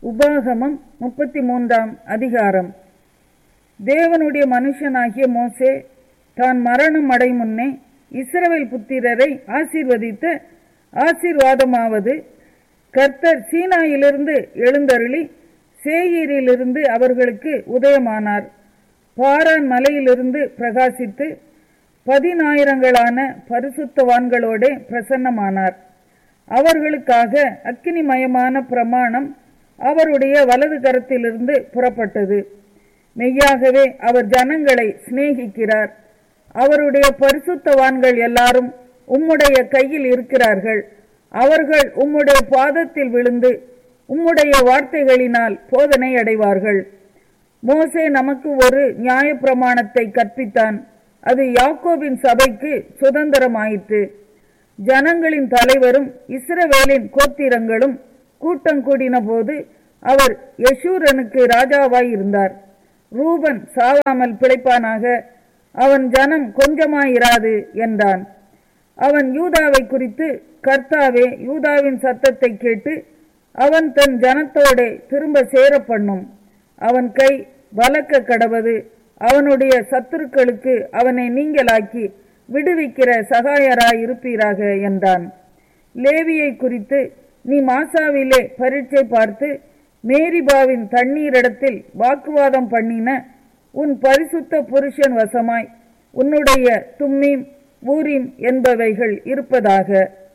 உபாகமம் முப்பத்தி மூன்றாம் அதிகாரம் தேவனுடைய மனுஷனாகிய மோசே தான் மரணம் அடையும் முன்னே இஸ்ரவேல் புத்திரரை ஆசீர்வதித்த ஆசீர்வாதமாவது கர்த்தர் சீனாயிலிருந்து எழுந்தருளி சேயீரிலிருந்து அவர்களுக்கு உதயமானார் பாரான் மலையிலிருந்து பிரகாசித்து பதினாயிரங்களான பரிசுத்தவான்களோடே பிரசன்னமானார் அவர்களுக்காக அக்கினிமயமான பிரமாணம் அவருடைய வலது கரத்திலிருந்து புறப்பட்டது மெய்யாகவே அவர் ஜனங்களை சிநேகிக்கிறார் அவருடைய பரிசுத்தவான்கள் எல்லாரும் உம்முடைய கையில் இருக்கிறார்கள் அவர்கள் உம்முடைய பாதத்தில் விழுந்து உம்முடைய வார்த்தைகளினால் போதனை அடைவார்கள் மோசே நமக்கு ஒரு நியாயப்பிரமாணத்தை கற்பித்தான் அது யாக்கோபின் சபைக்கு சுதந்திரமாயிற்று ஜனங்களின் தலைவரும் இஸ்ரவேலின் கோத்திரங்களும் கூட்டம் கூடின போது அவர் யசூரனுக்கு ராஜாவாய் இருந்தார் ரூபன் சாவாமல் பிழைப்பானாக அவன் ஜனம் கொஞ்சமாயிராது என்றான் அவன் யூதாவை குறித்து கர்த்தாவே யூதாவின் சத்தத்தை கேட்டு அவன் தன் ஜனத்தோடே திரும்ப சேர பண்ணும் அவன் கை வலக்க கடவது அவனுடைய சத்துருக்களுக்கு அவனை நீங்களாக்கி விடுவிக்கிற சகாயராய் இருப்பீராக என்றான் லேவியை குறித்து நீ மாசாவிலே பரீட்சை பார்த்து மேரிபாவின் தண்ணீரிடத்தில் வாக்குவாதம் பண்ணின உன் பரிசுத்த புருஷன் வசமாய் உன்னுடைய தும்மீம் ஊரிம் என்பவைகள் இருப்பதாக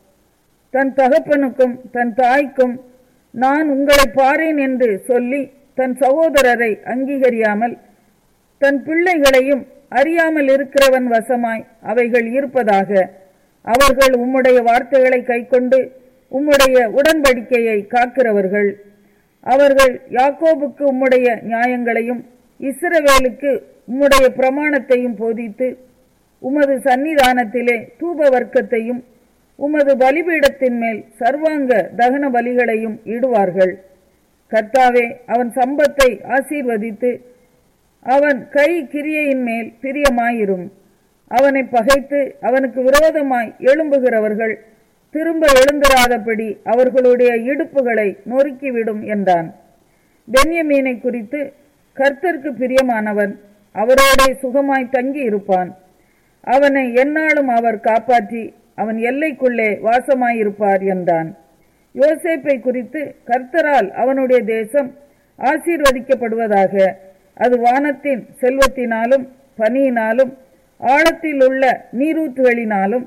தன் தகப்பனுக்கும் தன் தாய்க்கும் நான் உங்களை பாரேன் என்று சொல்லி தன் சகோதரரை அங்கீகரியாமல் தன் பிள்ளைகளையும் அறியாமல் இருக்கிறவன் வசமாய் அவைகள் இருப்பதாக அவர்கள் உம்முடைய வார்த்தைகளை கைக்கொண்டு உம்முடைய உடன்படிக்கையை காக்கிறவர்கள் அவர்கள் யாக்கோபுக்கு உம்முடைய நியாயங்களையும் இஸ்ரவேலுக்கு உம்முடைய பிரமாணத்தையும் போதித்து உமது சன்னிதானத்திலே தூப வர்க்கத்தையும் உமது பலிபீடத்தின் மேல் சர்வாங்க தகன பலிகளையும் இடுவார்கள் கர்த்தாவே அவன் சம்பத்தை ஆசீர்வதித்து அவன் கை கிரியையின் மேல் பிரியமாயிரும் அவனை பகைத்து அவனுக்கு விரோதமாய் எழும்புகிறவர்கள் திரும்ப எழுந்திராதபடி அவர்களுடைய இடுப்புகளை நொறுக்கிவிடும் என்றான் பென்யமீனை குறித்து கர்த்தருக்கு பிரியமானவன் அவரோடே சுகமாய் தங்கி இருப்பான் அவனை எந்நாளும் அவர் காப்பாற்றி அவன் எல்லைக்குள்ளே வாசமாயிருப்பார் என்றான் யோசேப்பை குறித்து கர்த்தரால் அவனுடைய தேசம் ஆசீர்வதிக்கப்படுவதாக அது வானத்தின் செல்வத்தினாலும் பனியினாலும் ஆழத்தில் உள்ள நீரூற்றுகளினாலும்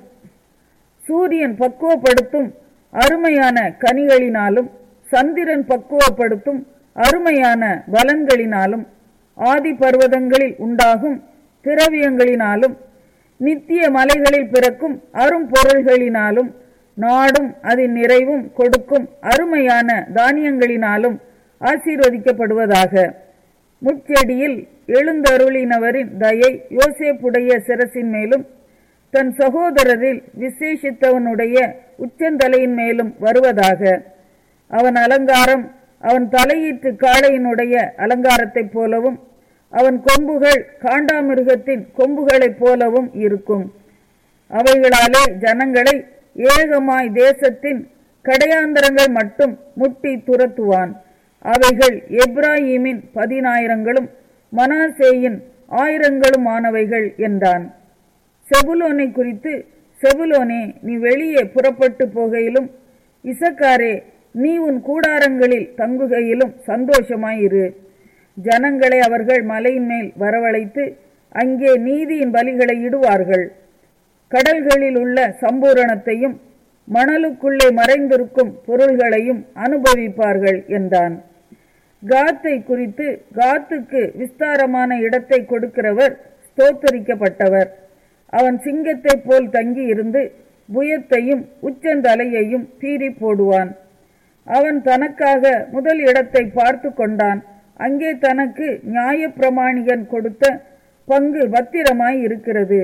சூரியன் பக்குவப்படுத்தும் அருமையான கனிகளினாலும் சந்திரன் பக்குவப்படுத்தும் அருமையான பலன்களினாலும் ஆதி பர்வதங்களில் உண்டாகும் திரவியங்களினாலும் நித்திய மலைகளில் பிறக்கும் அரும்பொருள்களினாலும் நாடும் அதன் நிறைவும் கொடுக்கும் அருமையான தானியங்களினாலும் ஆசீர்வதிக்கப்படுவதாக முச்செடியில் எழுந்தருளினவரின் தயை யோசேப்புடைய சிரசின் மேலும் தன் சகோதரரில் விசேஷித்தவனுடைய உச்சந்தலையின் மேலும் வருவதாக அவன் அலங்காரம் அவன் தலையீற்று காளையினுடைய அலங்காரத்தைப் போலவும் அவன் கொம்புகள் காண்டாமிருகத்தின் கொம்புகளைப் போலவும் இருக்கும் அவைகளாலே ஜனங்களை ஏகமாய் தேசத்தின் கடையாந்தரங்கள் மட்டும் முட்டி துரத்துவான் அவைகள் எப்ராஹிமின் பதினாயிரங்களும் மனாசேயின் ஆயிரங்களுமானவைகள் என்றான் செபுலோனை குறித்து செபுலோனே நீ வெளியே புறப்பட்டு போகையிலும் இசக்காரே நீ உன் கூடாரங்களில் தங்குகையிலும் சந்தோஷமாயிரு ஜனங்களை அவர்கள் மலையின் மேல் வரவழைத்து அங்கே நீதியின் பலிகளை இடுவார்கள் கடல்களில் உள்ள சம்பூரணத்தையும் மணலுக்குள்ளே மறைந்திருக்கும் பொருள்களையும் அனுபவிப்பார்கள் என்றான் காத்தை குறித்து காத்துக்கு விஸ்தாரமான இடத்தை கொடுக்கிறவர் ஸ்தோத்தரிக்கப்பட்டவர் அவன் சிங்கத்தைப் போல் தங்கி இருந்து புயத்தையும் உச்சந்தலையையும் பீறி போடுவான் அவன் தனக்காக முதல் இடத்தை பார்த்து கொண்டான் அங்கே தனக்கு நியாயப்பிரமாணிகன் கொடுத்த பங்கு பத்திரமாய் இருக்கிறது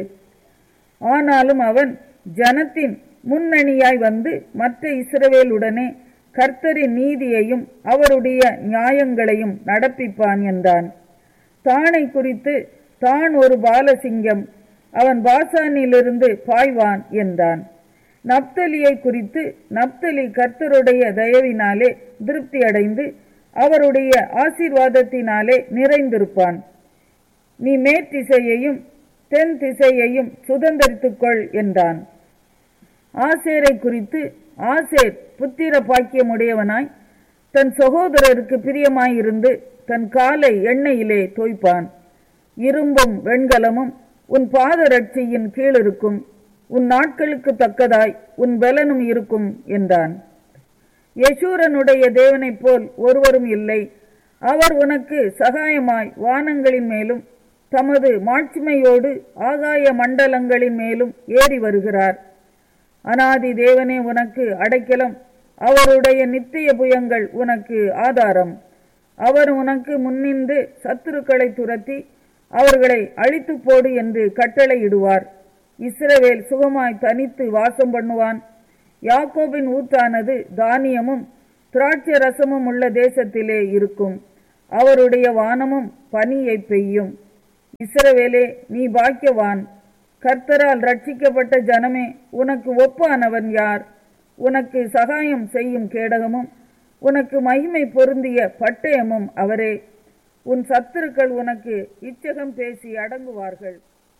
ஆனாலும் அவன் ஜனத்தின் முன்னணியாய் வந்து மற்ற இஸ்ரவேலுடனே கர்த்தரின் நீதியையும் அவருடைய நியாயங்களையும் நடப்பிப்பான் என்றான் தானை குறித்து தான் ஒரு பாலசிங்கம் அவன் பாசானிலிருந்து பாய்வான் என்றான் நப்தலியை குறித்து நப்தலி கர்த்தருடைய தயவினாலே திருப்தி அடைந்து அவருடைய ஆசீர்வாதத்தினாலே நிறைந்திருப்பான் நீ மேற்றிசையையும் தென் திசையையும் சுதந்திரித்துக்கொள் என்றான் ஆசேரை குறித்து ஆசேர் புத்திர பாக்கியமுடையவனாய் தன் சகோதரருக்கு பிரியமாயிருந்து தன் காலை எண்ணெயிலே தோய்ப்பான் இரும்பும் வெண்கலமும் உன் பாதரட்சியின் கீழிருக்கும் உன் நாட்களுக்கு தக்கதாய் உன் பலனும் இருக்கும் என்றான் யசூரனுடைய தேவனைப் போல் ஒருவரும் இல்லை அவர் உனக்கு சகாயமாய் வானங்களின் மேலும் தமது மாட்சிமையோடு ஆகாய மண்டலங்களின் மேலும் ஏறி வருகிறார் அனாதி தேவனே உனக்கு அடைக்கலம் அவருடைய நித்திய புயங்கள் உனக்கு ஆதாரம் அவர் உனக்கு முன்னின்று சத்துருக்களை துரத்தி அவர்களை அழித்து போடு என்று கட்டளையிடுவார் இஸ்ரவேல் சுகமாய் தனித்து வாசம் பண்ணுவான் யாக்கோபின் ஊற்றானது தானியமும் திராட்சை ரசமும் உள்ள தேசத்திலே இருக்கும் அவருடைய வானமும் பனியை பெய்யும் இஸ்ரவேலே நீ பாக்கியவான் கர்த்தரால் ரட்சிக்கப்பட்ட ஜனமே உனக்கு ஒப்பானவன் யார் உனக்கு சகாயம் செய்யும் கேடகமும் உனக்கு மகிமை பொருந்திய பட்டயமும் அவரே உன் சத்துருக்கள் உனக்கு இச்சகம் பேசி அடங்குவார்கள்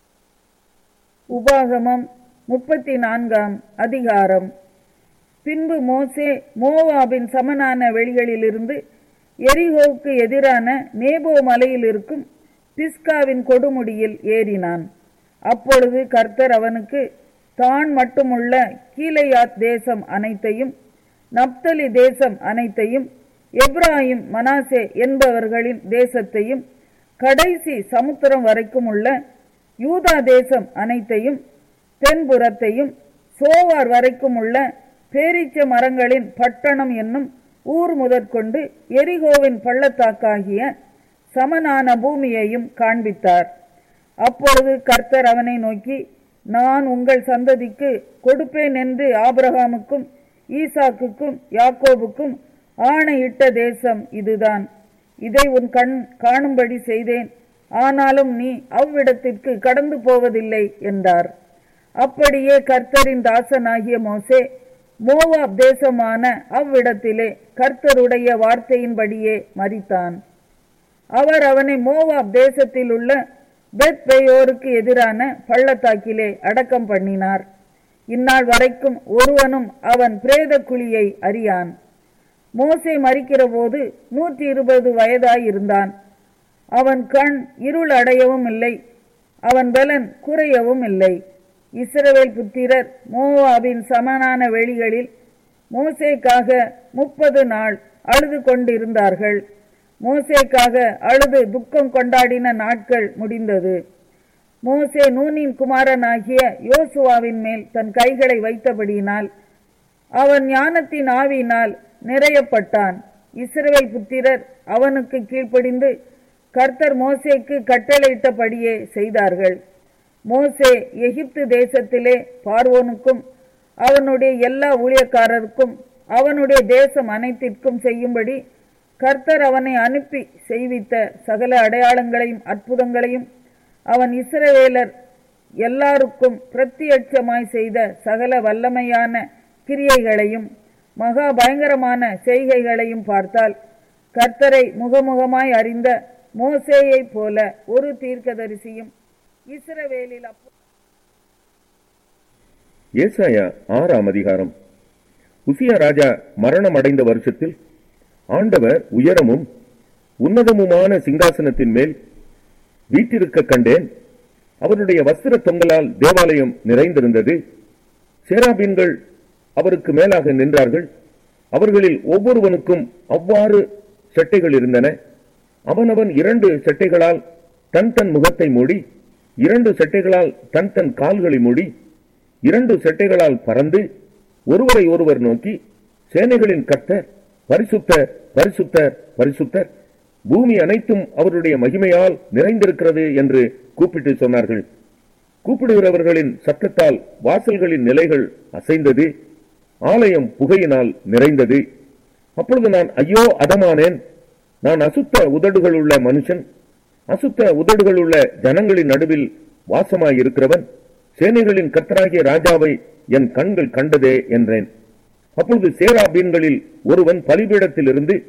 உபாகமம் முப்பத்தி நான்காம் அதிகாரம் பின்பு மோசே மோவாபின் சமனான வெளிகளிலிருந்து எரிகோவுக்கு எதிரான நேபோ மலையில் இருக்கும் பிஸ்காவின் கொடுமுடியில் ஏறினான் அப்பொழுது கர்த்தர் அவனுக்கு தான் மட்டுமுள்ள கீழையாத் தேசம் அனைத்தையும் நப்தலி தேசம் அனைத்தையும் எப்ராஹிம் மனாசே என்பவர்களின் தேசத்தையும் கடைசி சமுத்திரம் வரைக்கும் உள்ள யூதா தேசம் அனைத்தையும் தென்புறத்தையும் சோவார் வரைக்கும் உள்ள பேரீச்ச மரங்களின் பட்டணம் என்னும் ஊர் முதற்கொண்டு எரிகோவின் பள்ளத்தாக்காகிய சமனான பூமியையும் காண்பித்தார் அப்பொழுது கர்த்தர் அவனை நோக்கி நான் உங்கள் சந்ததிக்கு கொடுப்பேன் என்று ஆபிரகாமுக்கும் ஈசாக்குக்கும் யாக்கோபுக்கும் ஆணையிட்ட தேசம் இதுதான் இதை உன் கண் காணும்படி செய்தேன் ஆனாலும் நீ அவ்விடத்திற்கு கடந்து போவதில்லை என்றார் அப்படியே கர்த்தரின் தாசனாகிய மோசே மோவாப் தேசமான அவ்விடத்திலே கர்த்தருடைய வார்த்தையின்படியே மரித்தான் அவர் அவனை மோவாப் தேசத்தில் உள்ள பெத் பெயோருக்கு எதிரான பள்ளத்தாக்கிலே அடக்கம் பண்ணினார் இந்நாள் வரைக்கும் ஒருவனும் அவன் பிரேத குழியை அறியான் மோசே மறிக்கிற போது நூற்றி இருபது வயதாயிருந்தான் அவன் கண் இருள் அடையவும் இல்லை அவன் பலன் குறையவும் இல்லை இஸ்ரவேல் புத்திரர் மோவாபின் சமனான வெளிகளில் மோசேக்காக முப்பது நாள் அழுது கொண்டிருந்தார்கள் மோசேக்காக அழுது துக்கம் கொண்டாடின நாட்கள் முடிந்தது மோசே நூனின் குமாரனாகிய யோசுவாவின் மேல் தன் கைகளை வைத்தபடியினால் அவன் ஞானத்தின் ஆவியினால் நிறையப்பட்டான் இஸ்ரவேல் புத்திரர் அவனுக்கு கீழ்ப்படிந்து கர்த்தர் மோசேக்கு கட்டளையிட்டபடியே செய்தார்கள் மோசே எகிப்து தேசத்திலே பார்வோனுக்கும் அவனுடைய எல்லா ஊழியக்காரருக்கும் அவனுடைய தேசம் அனைத்திற்கும் செய்யும்படி கர்த்தர் அவனை அனுப்பி செய்வித்த சகல அடையாளங்களையும் அற்புதங்களையும் அவன் இஸ்ரவேலர் எல்லாருக்கும் பிரத்தியட்சமாய் செய்த சகல வல்லமையான கிரியைகளையும் மகா பயங்கரமான செய்கைகளையும் பார்த்தால் கர்த்தரை முகமுகமாய் அறிந்த மோசேயைப் போல ஒரு தீர்க்கதரிசியும் இஸ்ரவேலில் அப்போ ஏசாயா ஆறாம் அதிகாரம் உசியா ராஜா மரணம் அடைந்த வருஷத்தில் ஆண்டவர் உயரமும் உன்னதமுமான சிங்காசனத்தின் மேல் வீற்றிருக்க கண்டேன் அவருடைய வஸ்திர தொங்கலால் தேவாலயம் நிறைந்திருந்தது சேராபீன்கள் அவருக்கு மேலாக நின்றார்கள் அவர்களில் ஒவ்வொருவனுக்கும் அவ்வாறு சட்டைகள் இருந்தன அவனவன் இரண்டு சட்டைகளால் தன் தன் முகத்தை மூடி இரண்டு சட்டைகளால் தன் தன் கால்களை மூடி இரண்டு சட்டைகளால் பறந்து ஒருவரை ஒருவர் நோக்கி சேனைகளின் கர்த்தர் பரிசுத்தர் பரிசுத்தர் பரிசுத்தர் பூமி அனைத்தும் அவருடைய மகிமையால் நிறைந்திருக்கிறது என்று கூப்பிட்டு சொன்னார்கள் கூப்பிடுகிறவர்களின் சத்தத்தால் வாசல்களின் நிலைகள் அசைந்தது ஆலயம் புகையினால் நிறைந்தது அப்பொழுது நான் ஐயோ அதமானேன் நான் அசுத்த உதடுகளுள்ள மனுஷன் அசுத்த உதடுகளுள்ள ஜனங்களின் நடுவில் வாசமாயிருக்கிறவன் சேனைகளின் கர்த்தராகிய ராஜாவை என் கண்கள் கண்டதே என்றேன் அப்பொழுது சேராபீன்களில் ஒருவன் பலிபீடத்திலிருந்து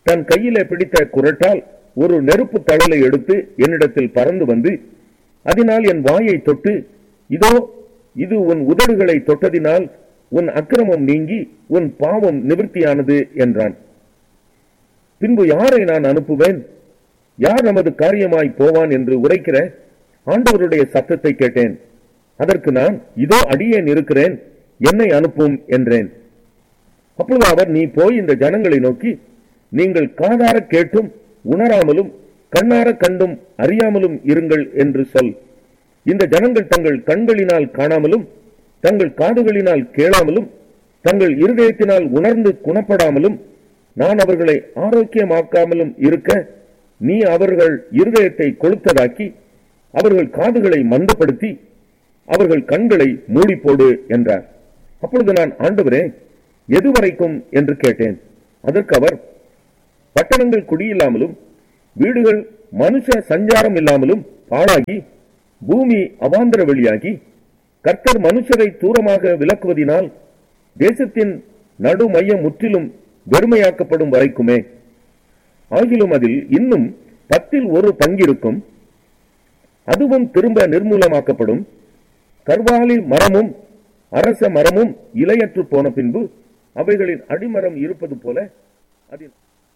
தன் கையிலே பிடித்த குரட்டால் ஒரு நெருப்பு தழலை எடுத்து என்னிடத்தில் பறந்து வந்து அதனால் என் வாயை தொட்டு இதோ இது உன் உதடுகளை தொட்டதினால் உன் அக்கிரமம் நீங்கி உன் பாவம் நிவர்த்தியானது என்றான் பின்பு யாரை நான் அனுப்புவேன் யார் நமது காரியமாய் போவான் என்று உரைக்கிற ஆண்டவருடைய சத்தத்தை கேட்டேன் அதற்கு நான் இதோ அடியேன் இருக்கிறேன் என்னை அனுப்பும் என்றேன் அப்பொழுது அவர் நீ போய் இந்த ஜனங்களை நோக்கி நீங்கள் காதார கேட்டும் உணராமலும் கண்ணார கண்டும் அறியாமலும் இருங்கள் என்று சொல் இந்த ஜனங்கள் தங்கள் கண்களினால் காணாமலும் தங்கள் காதுகளினால் கேளாமலும் தங்கள் இருதயத்தினால் உணர்ந்து குணப்படாமலும் நான் அவர்களை ஆரோக்கியமாக்காமலும் இருக்க நீ அவர்கள் இருதயத்தை கொளுத்ததாக்கி அவர்கள் காதுகளை மந்தப்படுத்தி அவர்கள் கண்களை மூடி போடு என்றார் அப்பொழுது நான் ஆண்டவரே எதுவரைக்கும் என்று கேட்டேன் அதற்கு அவர் பட்டணங்கள் குடியில்லாமலும் வீடுகள் மனுஷ சஞ்சாரம் இல்லாமலும் பாழாகி பூமி அவாந்தர வெளியாகி கர்த்தர் மனுஷரை தூரமாக விலக்குவதினால் தேசத்தின் நடு மையம் முற்றிலும் வெறுமையாக்கப்படும் வரைக்குமே ஆகிலும் அதில் இன்னும் பத்தில் ஒரு பங்கிருக்கும் அதுவும் திரும்ப நிர்மூலமாக்கப்படும் கர்வாலி மரமும் அரச மரமும் இலையற்று போன பின்பு அவைகளின் அடிமரம் இருப்பது போல அதில்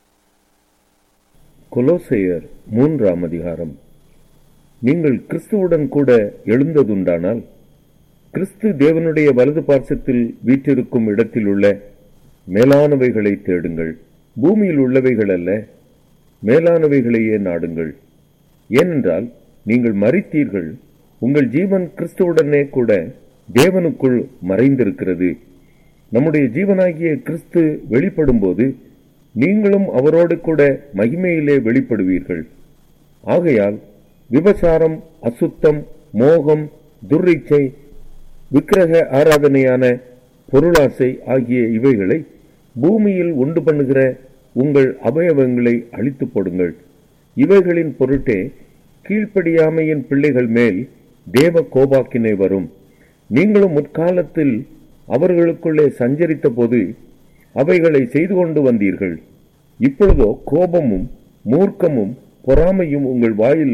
கொலோசையர் மூன்றாம் அதிகாரம் நீங்கள் கிறிஸ்துவுடன் கூட எழுந்ததுண்டானால் கிறிஸ்து தேவனுடைய வலது பார்சத்தில் வீற்றிருக்கும் இடத்தில் உள்ள மேலானவைகளை தேடுங்கள் பூமியில் உள்ளவைகள் அல்ல மேலானவைகளையே நாடுங்கள் ஏனென்றால் நீங்கள் மறித்தீர்கள் உங்கள் ஜீவன் கிறிஸ்துவுடனே கூட தேவனுக்குள் மறைந்திருக்கிறது நம்முடைய ஜீவனாகிய கிறிஸ்து வெளிப்படும்போது நீங்களும் அவரோடு கூட மகிமையிலே வெளிப்படுவீர்கள் ஆகையால் விபசாரம் அசுத்தம் மோகம் துர்ரிச்சை விக்கிரக ஆராதனையான பொருளாசை ஆகிய இவைகளை பூமியில் உண்டு பண்ணுகிற உங்கள் அவயவங்களை அழித்து போடுங்கள் இவைகளின் பொருட்டே கீழ்ப்படியாமையின் பிள்ளைகள் மேல் தேவ கோபாக்கினை வரும் நீங்களும் முற்காலத்தில் அவர்களுக்குள்ளே சஞ்சரித்த போது அவைகளை செய்து கொண்டு வந்தீர்கள் இப்பொழுதோ கோபமும் மூர்க்கமும் பொறாமையும் உங்கள் வாயில்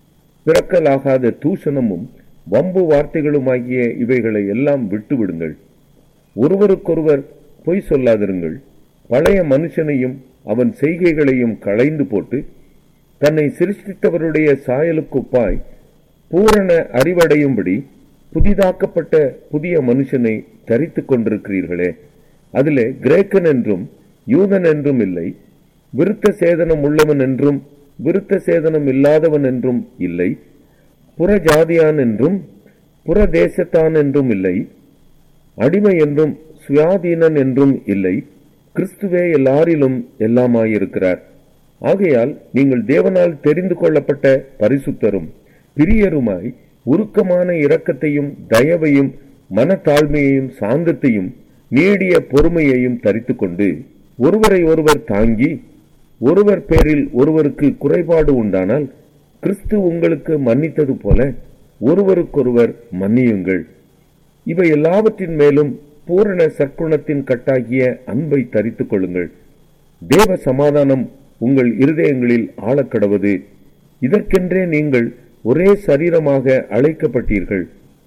பிறக்கலாகாத தூஷணமும் வம்பு வார்த்தைகளுமாகிய இவைகளை எல்லாம் விட்டுவிடுங்கள் ஒருவருக்கொருவர் பொய் சொல்லாதிருங்கள் பழைய மனுஷனையும் அவன் செய்கைகளையும் களைந்து போட்டு தன்னை சிருஷ்டித்தவருடைய சாயலுக்குப்பாய் பூரண அறிவடையும்படி புதிதாக்கப்பட்ட புதிய மனுஷனை தரித்துக் கொண்டிருக்கிறீர்களே அதிலே கிரேக்கன் என்றும் யூதன் என்றும் இல்லை விருத்த சேதனம் உள்ளவன் என்றும் விருத்த சேதனம் இல்லாதவன் என்றும் இல்லை புறஜாதியான் என்றும் புறதேசத்தான் என்றும் இல்லை அடிமை என்றும் சுயாதீனன் என்றும் இல்லை கிறிஸ்துவே எல்லாரிலும் எல்லாமாயிருக்கிறார் ஆகையால் நீங்கள் தேவனால் தெரிந்து கொள்ளப்பட்ட பரிசுத்தரும் பிரியருமாய் உருக்கமான இரக்கத்தையும் தயவையும் மனத்தாழ்மையையும் சாந்தத்தையும் நீடிய பொறுமையையும் தரித்துக் கொண்டு ஒருவரை ஒருவர் தாங்கி ஒருவர் பேரில் ஒருவருக்கு குறைபாடு உண்டானால் கிறிஸ்து உங்களுக்கு மன்னித்தது போல ஒருவருக்கொருவர் மன்னியுங்கள் இவை எல்லாவற்றின் மேலும் பூரண சற்குணத்தின் கட்டாகிய அன்பை தரித்துக் கொள்ளுங்கள் தேவ சமாதானம் உங்கள் இருதயங்களில் ஆழக்கடவது இதற்கென்றே நீங்கள் ஒரே சரீரமாக அழைக்கப்பட்டீர்கள்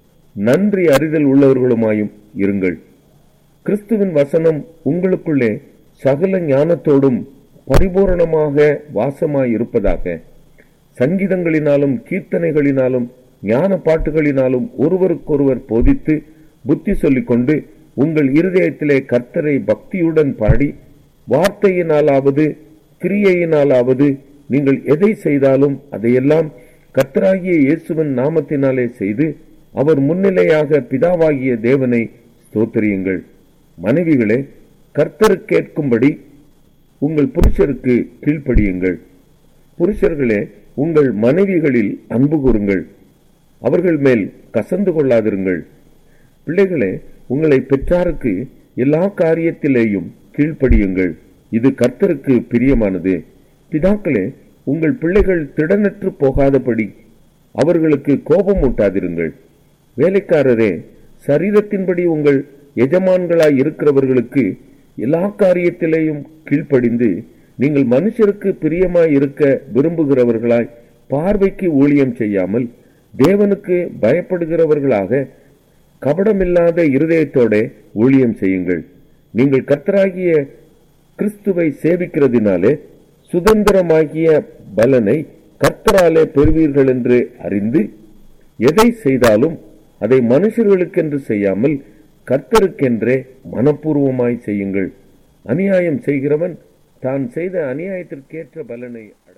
நன்றி அறிதல் உள்ளவர்களுமாயும் இருங்கள் கிறிஸ்துவின் வசனம் உங்களுக்குள்ளே சகல ஞானத்தோடும் பரிபூரணமாக வாசமாய் இருப்பதாக சங்கீதங்களினாலும் கீர்த்தனைகளினாலும் ஞான பாட்டுகளினாலும் ஒருவருக்கொருவர் போதித்து புத்தி சொல்லிக்கொண்டு உங்கள் இருதயத்திலே கர்த்தரை பக்தியுடன் பாடி வார்த்தையினாலாவது கிரியையினாலாவது நீங்கள் எதை செய்தாலும் அதையெல்லாம் கர்த்தராகிய இயேசுவின் நாமத்தினாலே செய்து அவர் முன்னிலையாக பிதாவாகிய தேவனை ஸ்தோத்திரியுங்கள் மனைவிகளே கர்த்தருக்கு கேட்கும்படி உங்கள் புருஷருக்கு கீழ்ப்படியுங்கள் புருஷர்களே உங்கள் மனைவிகளில் அன்பு கூறுங்கள் அவர்கள் மேல் கசந்து கொள்ளாதிருங்கள் பிள்ளைகளே உங்களை பெற்றாருக்கு எல்லா காரியத்திலேயும் கீழ்ப்படியுங்கள் இது கர்த்தருக்கு பிரியமானது பிதாக்களே உங்கள் பிள்ளைகள் திடனற்று போகாதபடி அவர்களுக்கு கோபம் ஊட்டாதிருங்கள் வேலைக்காரரே சரீரத்தின்படி உங்கள் எஜமான்களாய் இருக்கிறவர்களுக்கு எல்லா காரியத்திலேயும் கீழ்ப்படிந்து நீங்கள் மனுஷருக்கு பிரியமாய் இருக்க விரும்புகிறவர்களாய் பார்வைக்கு ஊழியம் செய்யாமல் தேவனுக்கு பயப்படுகிறவர்களாக கபடமில்லாத இருதயத்தோட ஊழியம் செய்யுங்கள் நீங்கள் கர்த்தராகிய கிறிஸ்துவை சேவிக்கிறதினாலே சுதந்திரமாகிய பலனை கர்த்தராலே பெறுவீர்கள் என்று அறிந்து எதை செய்தாலும் அதை மனுஷர்களுக்கென்று செய்யாமல் கர்த்தருக்கென்றே மனப்பூர்வமாய் செய்யுங்கள் அநியாயம் செய்கிறவன் தான் செய்த அநியாயத்திற்கேற்ற பலனை அடை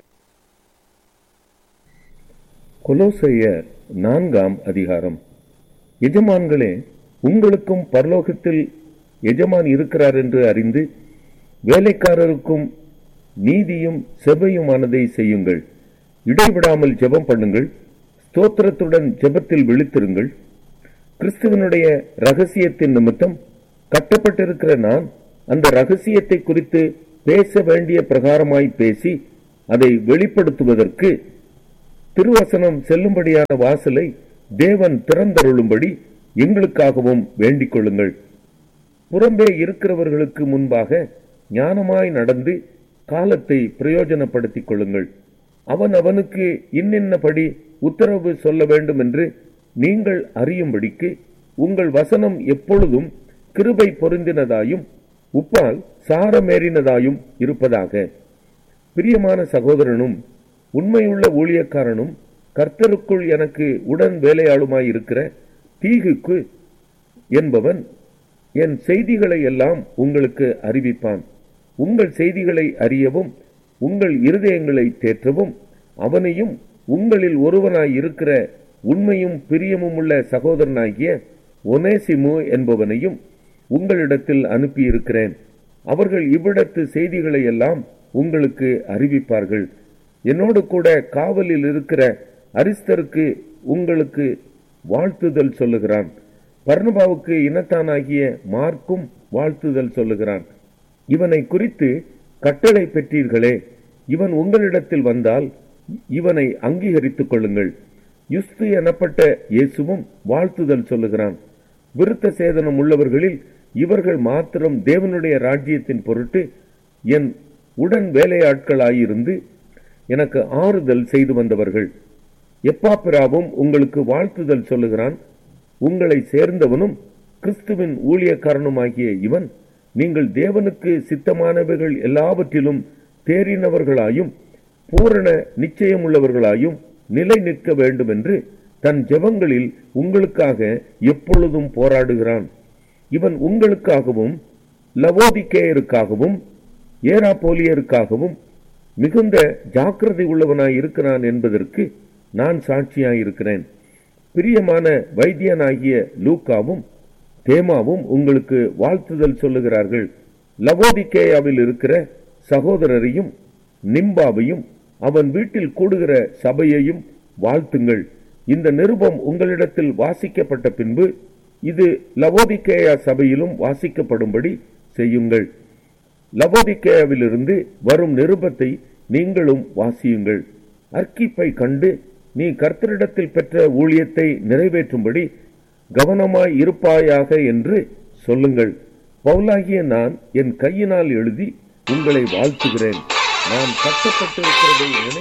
கொலோசையர் நான்காம் அதிகாரம் எஜமான்களே உங்களுக்கும் பரலோகத்தில் எஜமான் இருக்கிறார் என்று அறிந்து வேலைக்காரருக்கும் நீதியும் செபையுமானதை செய்யுங்கள் இடைவிடாமல் ஜெபம் பண்ணுங்கள் ஸ்தோத்திரத்துடன் ஜெபத்தில் விழித்திருங்கள் கிறிஸ்துவனுடைய ரகசியத்தின் நிமித்தம் கட்டப்பட்டிருக்கிற நான் அந்த ரகசியத்தை குறித்து பேச வேண்டிய பிரகாரமாய் பேசி அதை வெளிப்படுத்துவதற்கு திருவசனம் செல்லும்படியான வாசலை தேவன் திறந்தருளும்படி எங்களுக்காகவும் வேண்டிக் கொள்ளுங்கள் புறம்பே இருக்கிறவர்களுக்கு முன்பாக ஞானமாய் நடந்து காலத்தை பிரயோஜனப்படுத்திக் கொள்ளுங்கள் அவன் அவனுக்கு இன்னின்னபடி உத்தரவு சொல்ல வேண்டும் என்று நீங்கள் அறியும்படிக்கு உங்கள் வசனம் எப்பொழுதும் கிருபை பொருந்தினதாயும் உப்பால் சாரமேறினதாயும் இருப்பதாக பிரியமான சகோதரனும் உண்மையுள்ள ஊழியக்காரனும் கர்த்தருக்குள் எனக்கு உடன் வேலையாளுமாய் இருக்கிற தீகுக்கு என்பவன் என் செய்திகளை எல்லாம் உங்களுக்கு அறிவிப்பான் உங்கள் செய்திகளை அறியவும் உங்கள் இருதயங்களை தேற்றவும் அவனையும் உங்களில் ஒருவனாய் இருக்கிற உண்மையும் பிரியமும் உள்ள சகோதரனாகிய ஒனேசிமு என்பவனையும் உங்களிடத்தில் அனுப்பியிருக்கிறேன் அவர்கள் இவ்விடத்து செய்திகளை எல்லாம் உங்களுக்கு அறிவிப்பார்கள் என்னோடு கூட காவலில் இருக்கிற அரிஸ்தருக்கு உங்களுக்கு வாழ்த்துதல் சொல்லுகிறான் பர்ணபாவுக்கு இனத்தானாகிய மார்க்கும் வாழ்த்துதல் சொல்லுகிறான் இவனை குறித்து கட்டளை பெற்றீர்களே இவன் உங்களிடத்தில் வந்தால் இவனை அங்கீகரித்துக் கொள்ளுங்கள் யுஸ்து எனப்பட்ட இயேசுவும் வாழ்த்துதல் சொல்லுகிறான் விருத்த சேதனம் உள்ளவர்களில் இவர்கள் மாத்திரம் தேவனுடைய ராஜ்யத்தின் பொருட்டு என் உடன் வேலையாட்களாயிருந்து எனக்கு ஆறுதல் செய்து வந்தவர்கள் எப்பாப்பிராவும் உங்களுக்கு வாழ்த்துதல் சொல்லுகிறான் உங்களை சேர்ந்தவனும் கிறிஸ்துவின் ஊழியக்காரனுமாகிய இவன் நீங்கள் தேவனுக்கு சித்தமானவைகள் எல்லாவற்றிலும் தேறினவர்களாயும் பூரண நிச்சயமுள்ளவர்களாயும் நிலை நிற்க வேண்டும் என்று தன் ஜெபங்களில் உங்களுக்காக எப்பொழுதும் போராடுகிறான் இவன் உங்களுக்காகவும் லவோதிக்கேயருக்காகவும் ஏராப்போலியருக்காகவும் மிகுந்த ஜாக்கிரதை உள்ளவனாய் இருக்கிறான் என்பதற்கு நான் சாட்சியாயிருக்கிறேன் பிரியமான வைத்தியனாகிய லூக்காவும் தேமாவும் உங்களுக்கு வாழ்த்துதல் சொல்லுகிறார்கள் லவோதிக்கேயாவில் இருக்கிற சகோதரரையும் நிம்பாவையும் அவன் வீட்டில் கூடுகிற சபையையும் வாழ்த்துங்கள் இந்த நிருபம் உங்களிடத்தில் வாசிக்கப்பட்ட பின்பு இது லவோதிக்கேயா சபையிலும் வாசிக்கப்படும்படி செய்யுங்கள் லவோதிக்கேயாவிலிருந்து வரும் நிருபத்தை நீங்களும் வாசியுங்கள் அர்க்கிப்பை கண்டு நீ கர்த்தரிடத்தில் பெற்ற ஊழியத்தை நிறைவேற்றும்படி கவனமாய் இருப்பாயாக என்று சொல்லுங்கள் பவுலாகிய நான் என் கையினால் எழுதி உங்களை வாழ்த்துகிறேன் நான் கட்டப்பட்டிருக்கிறதை நினை